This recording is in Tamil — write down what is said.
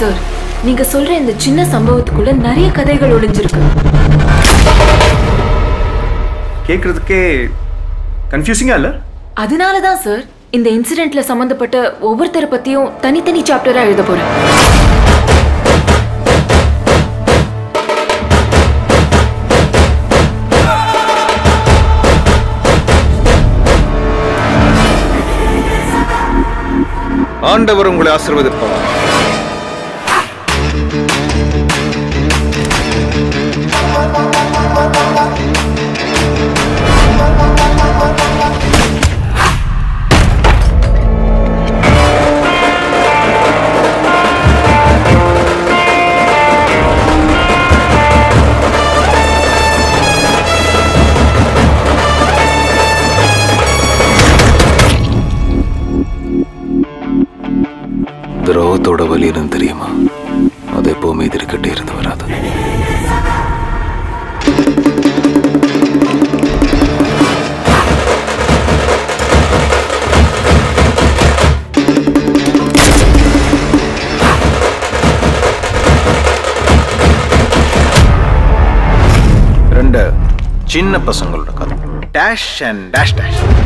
சார் நீங்க சொல்ற இந்த சின்ன சம்பவத்துக்குள்ள நிறைய கதைகள் ஒளிஞ்சிருக்கு கேட்குறதுக்கே கன்ஃபியூசிங்காக இல்லை அதனால தான் சார் இந்த இன்சிடென்ட்ல சம்பந்தப்பட்ட ஒவ்வொருத்தரை பத்தியும் தனித்தனி சாப்டரா எழுத போறேன் ஆண்டவர் உங்களை ஆசீர்வதிப்பார் துரோகத்தோட வலி என்னன்னு தெரியுமா அது எப்பவுமே எதிர்கிட்டே இருந்து வராது ரெண்டு சின்ன பசங்களோட கதை டேஷ் அண்ட் டேஷ் டேஷ்